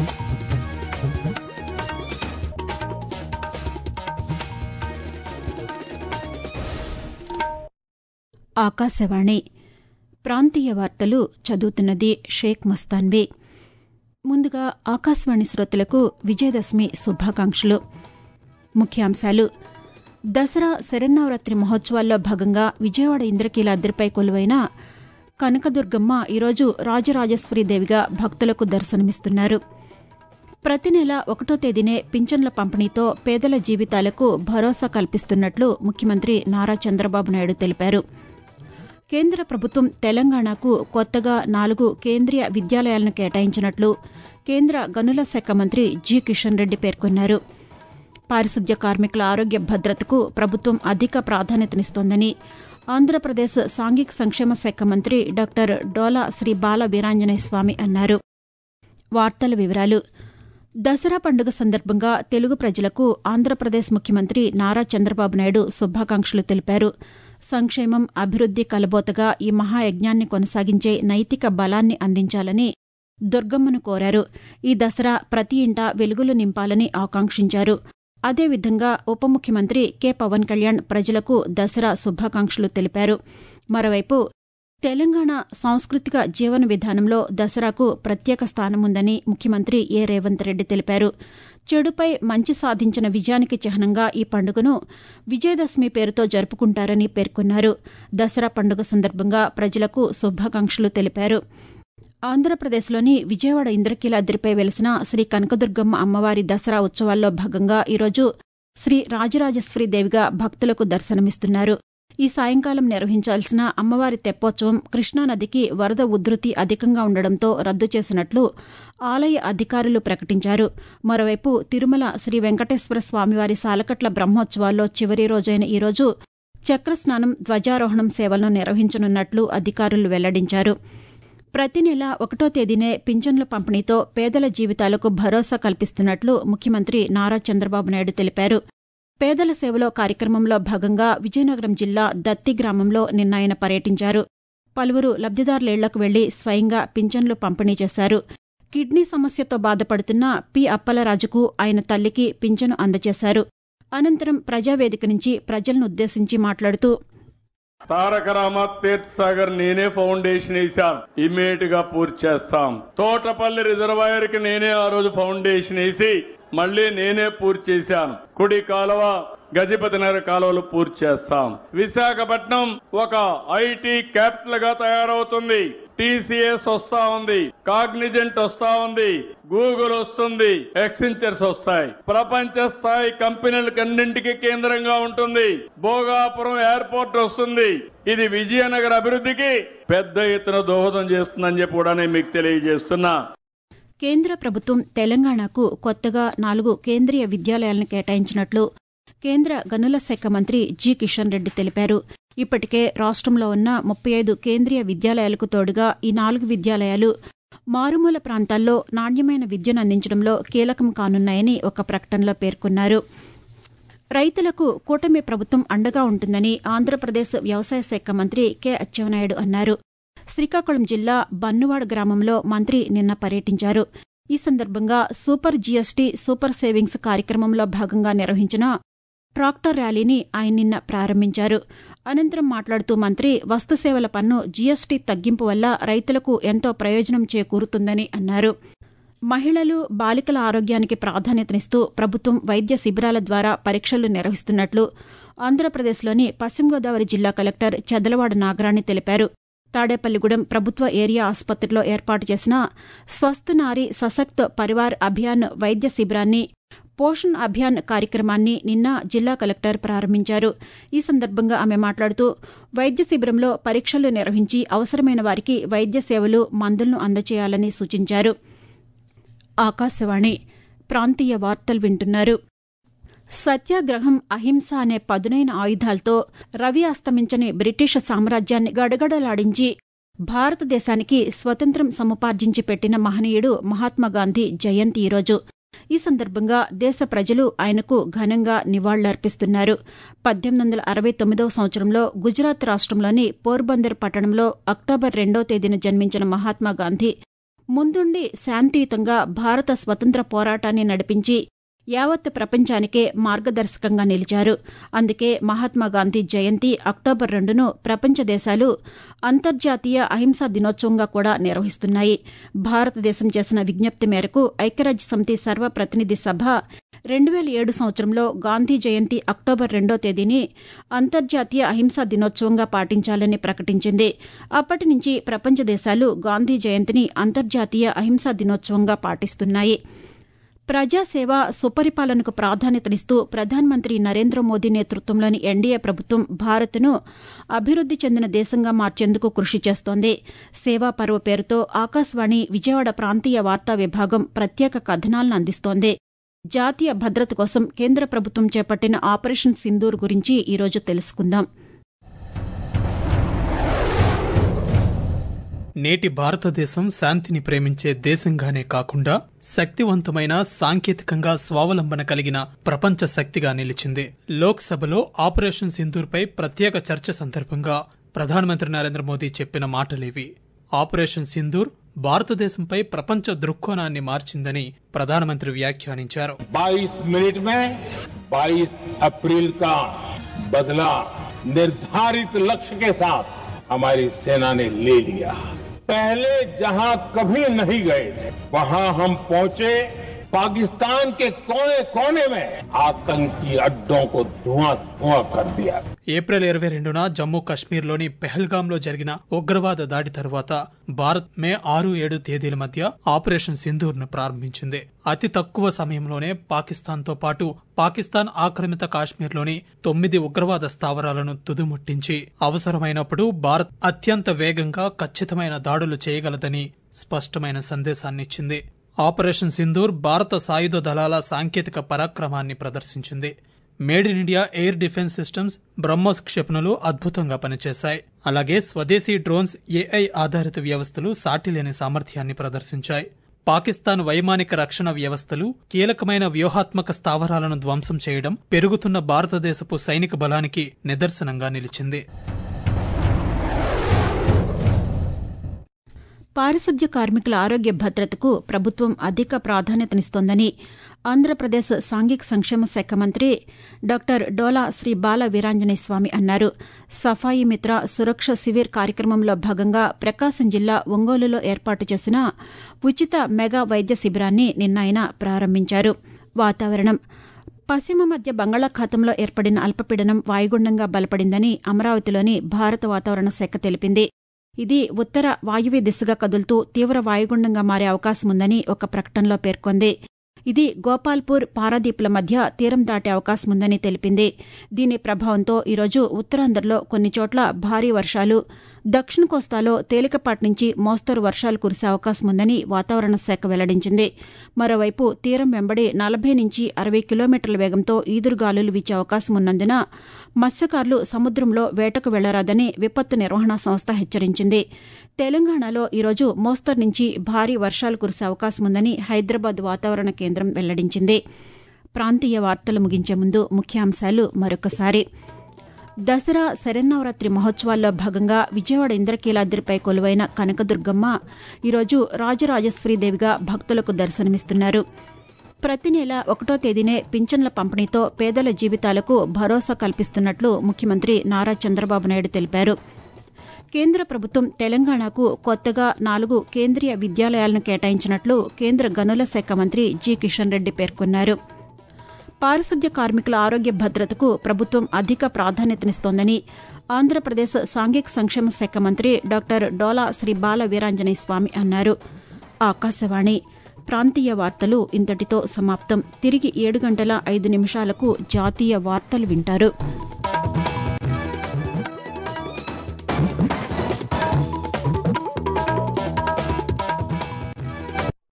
ఆకాశవాణి ప్రాంతీయ వార్తలు చదువుతున్నది షేక్ మస్తాన్వి ముందుగా ఆకాశవాణి శ్రోతలకు విజయదశమి శుభాకాంక్షలు ముఖ్యాంశాలు దసరా శరన్నవరాత్రి మహోత్సవాల్లో భాగంగా విజయవాడ ఇంద్రకీలాద్రిపై కొలువైన కనకదుర్గమ్మ ఈరోజు రాజరాజేశ్వరీదేవిగా భక్తులకు దర్శనమిస్తున్నారు ప్రతి నెల ఒకటో తేదీనే పింఛన్ల పంపిణీతో పేదల జీవితాలకు భరోసా కల్పిస్తున్నట్లు ముఖ్యమంత్రి నారా చంద్రబాబు నాయుడు తెలిపారు కేంద్ర ప్రభుత్వం తెలంగాణకు కొత్తగా నాలుగు కేంద్రీయ విద్యాలయాలను కేటాయించినట్లు కేంద్ర గనుల శాఖ మంత్రి జి కిషన్ రెడ్డి పేర్కొన్నారు పారిశుద్ధ్య కార్మికుల ఆరోగ్య భద్రతకు ప్రభుత్వం అధిక ప్రాధాన్యతనిస్తోందని ఆంధ్రప్రదేశ్ సాంఘిక సంక్షేమ శాఖ మంత్రి డాక్టర్ డోలా శ్రీ బాల వీరాంజనేయ స్వామి అన్నారు వార్తల వివరాలు దసరా పండుగ సందర్భంగా తెలుగు ప్రజలకు ఆంధ్రప్రదేశ్ ముఖ్యమంత్రి నారా చంద్రబాబు నాయుడు శుభాకాంక్షలు తెలిపారు సంక్షేమం అభివృద్ది కలబోతగా ఈ మహాయజ్ఞాన్ని కొనసాగించే నైతిక బలాన్ని అందించాలని దుర్గమ్మను కోరారు ఈ దసరా ప్రతి ఇంటా వెలుగులు నింపాలని ఆకాంక్షించారు అదేవిధంగా ఉప ముఖ్యమంత్రి కె పవన్ కళ్యాణ్ ప్రజలకు దసరా శుభాకాంక్షలు తెలిపారు మరోవైపు తెలంగాణ సాంస్కృతిక జీవన విధానంలో దసరాకు ప్రత్యేక స్థానముందని ముఖ్యమంత్రి ఏ రేవంత్ రెడ్డి తెలిపారు చెడుపై మంచి సాధించిన విజయానికి చిహ్నంగా ఈ పండుగను విజయదశమి పేరుతో జరుపుకుంటారని పేర్కొన్నారు దసరా పండుగ సందర్భంగా ప్రజలకు శుభాకాంక్షలు తెలిపారు ఆంధ్రప్రదేశ్లోని విజయవాడ ఇంద్రకీలాద్రిపై వెలిసిన శ్రీ కనకదుర్గమ్మ అమ్మవారి దసరా ఉత్సవాల్లో భాగంగా ఈరోజు శ్రీ రాజరాజేశ్వరి దేవిగా భక్తులకు దర్శనమిస్తున్నారు ఈ సాయంకాలం నిర్వహించాల్సిన అమ్మవారి తెప్పోత్సవం కృష్ణానదికి వరద ఉధృతి అధికంగా ఉండడంతో రద్దు చేసినట్లు ఆలయ అధికారులు ప్రకటించారు మరోవైపు తిరుమల శ్రీ వెంకటేశ్వర స్వామివారి సాలకట్ల బ్రహ్మోత్సవాల్లో చివరి రోజైన ఈరోజు చక్రస్నానం ధ్వజారోహణం సేవలను నిర్వహించనున్నట్లు అధికారులు వెల్లడించారు ప్రతి నెల ఒకటో తేదీనే పింఛన్ల పంపిణీతో పేదల జీవితాలకు భరోసా కల్పిస్తున్నట్లు ముఖ్యమంత్రి నారా చంద్రబాబు నాయుడు తెలిపారు పేదల సేవలో కార్యక్రమంలో భాగంగా విజయనగరం జిల్లా దత్తి గ్రామంలో నిన్న ఆయన పర్యటించారు పలువురు లబ్దిదారులేళ్లకు వెళ్లి స్వయంగా పింఛన్లు పంపిణీ చేశారు కిడ్నీ సమస్యతో బాధపడుతున్న పి అప్పలరాజుకు ఆయన తల్లికి పింఛను అందజేశారు అనంతరం ప్రజావేదిక నుంచి ప్రజలను ఉద్దేశించి మాట్లాడుతూ తారక రామత్ తీర్థ్ సాగర్ నేనే ఫౌండేషన్ వేశాను ఇమ్మీడియట్ గా పూర్తి చేస్తాం తోటపల్లి రిజర్వాయర్ కి నేనే ఆ రోజు ఫౌండేషన్ వేసి మళ్లీ నేనే పూర్తి చేశాను కుడి కాలువ గజపతి నగర్ కాలువలు పూర్తి చేస్తాం విశాఖపట్నం ఒక ఐటీ క్యాపిటల్ గా తయారవుతుంది టీసీఎస్ వస్తా ఉంది కాగ్నిజెంట్ వస్తా ఉంది గూగుల్ వస్తుంది ఎక్సెంచర్స్ వస్తాయి ప్రపంచ స్థాయి కంపెనీలకన్నింటికి కేంద్రంగా ఉంటుంది భోగాపురం ఎయిర్పోర్ట్ వస్తుంది ఇది విజయనగర అభివృద్ధికి పెద్ద ఎత్తున దోహదం చేస్తుందని చెప్పి కూడా నేను మీకు తెలియజేస్తున్నా కేంద్ర ప్రభుత్వం తెలంగాణకు కొత్తగా నాలుగు కేంద్రీయ విద్యాలయాలను కేటాయించినట్లు కేంద్ర గనుల శాఖ మంత్రి జి కిషన్ రెడ్డి తెలిపారు ఇప్పటికే రాష్ట్రంలో ఉన్న ముప్పై ఐదు కేంద్రీయ విద్యాలయాలకు తోడుగా ఈ నాలుగు విద్యాలయాలు మారుమూల ప్రాంతాల్లో నాణ్యమైన విద్యను అందించడంలో కీలకం కానున్నాయని ఒక ప్రకటనలో పేర్కొన్నారు రైతులకు కూటమి ప్రభుత్వం అండగా ఉంటుందని ఆంధ్రప్రదేశ్ వ్యవసాయ శాఖ మంత్రి కె అచ్చెన్నాయుడు అన్నారు శ్రీకాకుళం జిల్లా బన్నువాడ గ్రామంలో మంత్రి నిన్న పర్యటించారు ఈ సందర్భంగా సూపర్ జీఎస్టీ సూపర్ సేవింగ్స్ కార్యక్రమంలో భాగంగా నిర్వహించిన ట్రాక్టర్ ర్యాలీని ఆయన నిన్న ప్రారంభించారు అనంతరం మాట్లాడుతూ మంత్రి వస్తుసేవల పన్ను జీఎస్టీ తగ్గింపు వల్ల రైతులకు ఎంతో ప్రయోజనం చేకూరుతుందని అన్నారు మహిళలు బాలికల ఆరోగ్యానికి ప్రాధాన్యతనిస్తూ ప్రభుత్వం వైద్య శిబిరాల ద్వారా పరీక్షలు నిర్వహిస్తున్నట్లు ఆంధ్రప్రదేశ్లోని పశ్చిమ గోదావరి జిల్లా కలెక్టర్ చెదలవాడ నాగరాణి తెలిపారు తాడేపల్లిగూడెం ప్రభుత్వ ఏరియా ఆసుపత్రిలో ఏర్పాటు చేసిన స్వస్థ్ నారీ సశక్త్ పరివార్ అభియాన్ వైద్య శిబిరాన్ని పోషణ్ అభియాన్ కార్యక్రమాన్ని నిన్న జిల్లా కలెక్టర్ ప్రారంభించారు ఈ సందర్భంగా ఆమె మాట్లాడుతూ వైద్య శిబిరంలో పరీక్షలు నిర్వహించి అవసరమైన వారికి వైద్య సేవలు మందులను అందజేయాలని సూచించారు ఆకాశవాణి ప్రాంతీయ వార్తలు వింటున్నారు సత్యాగ్రహం అహింస అనే పదునైన ఆయుధాలతో రవి అస్తమించని బ్రిటిష్ సామ్రాజ్యాన్ని గడగడలాడించి భారతదేశానికి స్వతంత్రం సముపార్జించి పెట్టిన మహనీయుడు మహాత్మాగాంధీ జయంతి ఈరోజు ఈ సందర్భంగా దేశ ప్రజలు ఆయనకు ఘనంగా నివాళులర్పిస్తున్నారు పద్దెనిమిది వందల అరవై తొమ్మిదవ సంవత్సరంలో గుజరాత్ రాష్ట్రంలోని పోర్బందర్ పట్టణంలో అక్టోబర్ రెండో తేదీన జన్మించిన మహాత్మాగాంధీ ముందుండి శాంతియుతంగా భారత స్వతంత్ర పోరాటాన్ని నడిపించి యావత్ ప్రపంచానికే మార్గదర్శకంగా నిలిచారు అందుకే మహాత్మాగాంధీ జయంతి అక్టోబర్ రెండును ప్రపంచ దేశాలు అంతర్జాతీయ అహింసా దినోత్సవంగా కూడా నిర్వహిస్తున్నాయి భారతదేశం చేసిన విజ్ఞప్తి మేరకు ఐక్యరాజ్య సమితి సర్వప్రతినిధి సభ రెండు వేల ఏడు సంవత్సరంలో గాంధీ జయంతి అక్టోబర్ రెండో తేదీని అంతర్జాతీయ అహింసా దినోత్సవంగా పాటించాలని ప్రకటించింది అప్పటి నుంచి ప్రపంచ దేశాలు గాంధీ జయంతిని అంతర్జాతీయ అహింసా దినోత్సవంగా పాటిస్తున్నాయి ప్రజాసేవ సుపరిపాలనకు ప్రాధాన్యతనిస్తూ ప్రధానమంత్రి నరేంద్ర మోదీ నేతృత్వంలోని ఎన్డీఏ ప్రభుత్వం భారత్ను అభివృద్ది చెందిన దేశంగా మార్చేందుకు కృషి చేస్తోంది సేవా పర్వ పేరుతో ఆకాశవాణి విజయవాడ ప్రాంతీయ వార్తా విభాగం ప్రత్యేక కథనాలను అందిస్తోంది జాతీయ భద్రత కోసం కేంద్ర ప్రభుత్వం చేపట్టిన ఆపరేషన్ సింధూర్ గురించి ఈరోజు తెలుసుకుందాం నేటి భారతదేశం శాంతిని ప్రేమించే దేశంగానే కాకుండా శక్తివంతమైన సాంకేతికంగా స్వావలంబన కలిగిన ప్రపంచ శక్తిగా నిలిచింది లోక్సభలో ఆపరేషన్ సింధూర్పై ప్రత్యేక చర్చ సందర్భంగా ప్రధానమంత్రి నరేంద్ర మోదీ చెప్పిన మాటలేవి ఆపరేషన్ సింధూర్ భారతదేశంపై ప్రపంచ దృక్కోణాన్ని మార్చిందని ప్రధానమంత్రి వ్యాఖ్యానించారు 22 मिनट में 22 अप्रैल का बदला निर्धारित लक्ष्य के साथ हमारी सेना ने ले लिया पहले जहां कभी नहीं गए थे वहां हम पहुंचे पाकिस्तान के कोने कोने में आतंकी अड्डों को धुआं धुआं कर दिया ఏప్రిల్ ఇరవై రెండున జమ్మూ కాశ్మీర్లోని పెహల్గాంలో జరిగిన ఉగ్రవాద దాడి తర్వాత భారత్ మే ఆరు ఏడు తేదీల మధ్య ఆపరేషన్ సింధూర్ ను ప్రారంభించింది అతి తక్కువ సమయంలోనే పాకిస్తాన్తో పాటు పాకిస్తాన్ ఆక్రమిత కాశ్మీర్లోని తొమ్మిది ఉగ్రవాద స్థావరాలను తుదుముట్టించి అవసరమైనప్పుడు భారత్ అత్యంత వేగంగా ఖచ్చితమైన దాడులు చేయగలదని స్పష్టమైన సందేశాన్నిచ్చింది ఆపరేషన్ సింధూర్ భారత సాయుధ దళాల సాంకేతిక పరాక్రమాన్ని ప్రదర్శించింది made in India air defence systems BrahMos క్షిపణులు అద్భుతంగా పనిచేశాయి అలాగే స్వదేశీ డ్రోన్స్ ఏఐ ఆధారిత వ్యవస్థలు సాటిలేని సామర్థ్యాన్ని ప్రదర్శించాయి పాకిస్తాన్ వైమానిక రక్షణ వ్యవస్థలు కీలకమైన వ్యూహాత్మక స్థావరాలను ధ్వంసం చేయడం పెరుగుతున్న భారతదేశపు సైనిక బలానికి నిదర్శనంగా నిలిచింది పారిశుద్ధ్య కార్మికుల ఆరోగ్య భద్రతకు ప్రభుత్వం అధిక ప్రాధాన్యతనిస్తోందని ఆంధ్రప్రదేశ్ సాంఘిక సంక్షేమ శాఖ మంత్రి డాక్టర్ డోలా శ్రీ బాల వీరాంజనేయ స్వామి అన్నారు సఫాయి మిత్ర సురక్ష శివిర్ కార్యక్రమంలో భాగంగా ప్రకాశం జిల్లా ఒంగోలులో ఏర్పాటు చేసిన ఉచిత మెగా వైద్య శిబిరాన్ని నిన్న ఆయన ప్రారంభించారు వాతావరణం పశ్చిమ మధ్య బంగాళాఖాతంలో ఏర్పడిన అల్పపీడనం వాయుగుండంగా బలపడిందని అమరావతిలోని భారత వాతావరణ శాఖ తెలిపింది ఇది ఉత్తర వాయువ్య దిశగా కదులుతూ తీవ్ర వాయుగుండంగా మారే అవకాశముందని ఒక ప్రకటనలో పేర్కొంది ఇది గోపాల్పూర్ పారాదీపుల మధ్య తీరం దాటే అవకాశముందని తెలిపింది దీని ప్రభావంతో ఈరోజు ఉత్తరాంధ్రలో కొన్ని చోట్ల భారీ వర్షాలు దక్షిణ కోస్తాలో తేలికపాటి నుంచి మోస్తరు వర్షాలు కురిసే అవకాశముందని వాతావరణ శాఖ వెల్లడించింది మరోవైపు తీరం వెంబడి నలభై నుంచి అరవై కిలోమీటర్ల వేగంతో ఈదురుగాలులు వీచే అవకాశం ఉన్నందున మత్స్యకారులు సముద్రంలో వేటకు వెళ్లరాదని విపత్తు నిర్వహణ సంస్థ హెచ్చరించింది తెలంగాణలో ఈరోజు మోస్తరు నుంచి భారీ వర్షాలు కురిసే అవకాశముందని హైదరాబాద్ వాతావరణ కేంద్రం వెల్లడించింది ప్రాంతీయ వార్తలు ముగించే ముందు ముఖ్యాంశాలు మరొకసారి దసరా శరన్నవరాత్రి మహోత్సవాల్లో భాగంగా విజయవాడ ఇంద్రకీలాద్రిపై కొలువైన కనకదుర్గమ్మ ఈరోజు రాజరాజేశ్వరీదేవిగా భక్తులకు దర్శనమిస్తున్నారు ప్రతి నెల ఒకటో తేదీనే పింఛన్ల పంపిణీతో పేదల జీవితాలకు భరోసా కల్పిస్తున్నట్లు ముఖ్యమంత్రి నారా చంద్రబాబు నాయుడు తెలిపారు కేంద్ర ప్రభుత్వం తెలంగాణకు కొత్తగా నాలుగు కేంద్రీయ విద్యాలయాలను కేటాయించినట్లు కేంద్ర గనుల శాఖ మంత్రి జి కిషన్ రెడ్డి పేర్కొన్నారు పారిశుద్ధ్య కార్మికుల ఆరోగ్య భద్రతకు ప్రభుత్వం అధిక ప్రాధాన్యతనిస్తోందని ఆంధ్రప్రదేశ్ సాంఘిక సంక్షేమ శాఖ మంత్రి డాక్టర్ డోలా శ్రీ బాల వీరాంజనేయ స్వామి అన్నారు ఆకాశవాణి ప్రాంతీయ వార్తలు ఇంతటితో సమాప్తం తిరిగి ఏడు గంటల ఐదు నిమిషాలకు జాతీయ వార్తలు వింటారు